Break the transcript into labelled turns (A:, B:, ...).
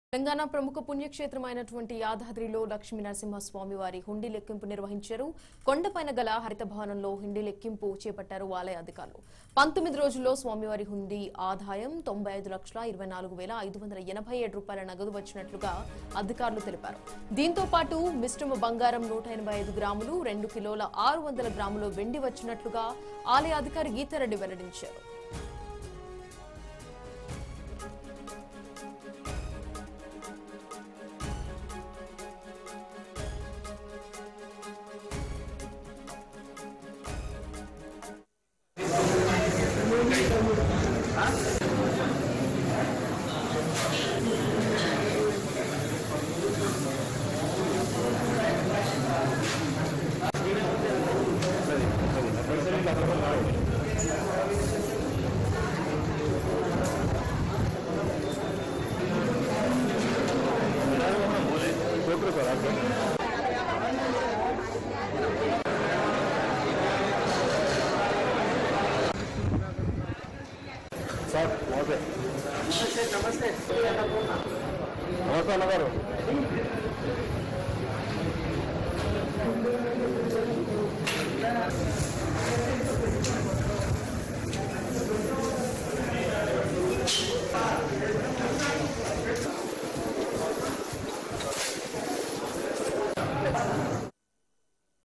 A: తెలంగాణ ప్రముఖ పుణ్యక్షేత్రమైనటువంటి యాదాద్రిలో లక్ష్మీ నరసింహస్వామి వారి హుండీ లెక్కింపు నిర్వహించారు కొండపైన గల హరిత భవనంలో హుండీ లెక్కింపు చేపట్టారు ఆలయ అధికారులు పంతొమ్మిది రోజుల్లో స్వామివారి హుండీ ఆదాయం తొంభై ఐదు లక్షల ఇరవై నాలుగు వేల ఐదు వందల ఎనభై ఏడు రూపాయల నగదు వచ్చినట్లుగా అధికారులు తెలిపారు దీంతో పాటు మిశ్రమ బంగారం నూట ఎనభై ఐదు గ్రాములు రెండు కిలోల ఆరు వందల గ్రాములు వెండి వచ్చినట్లుగా ఆలయ అధికారి గీతారెడ్డి వెల్లడించారు
B: సార్ నమస్తే నమస్తే నమస్తే అన్నగారు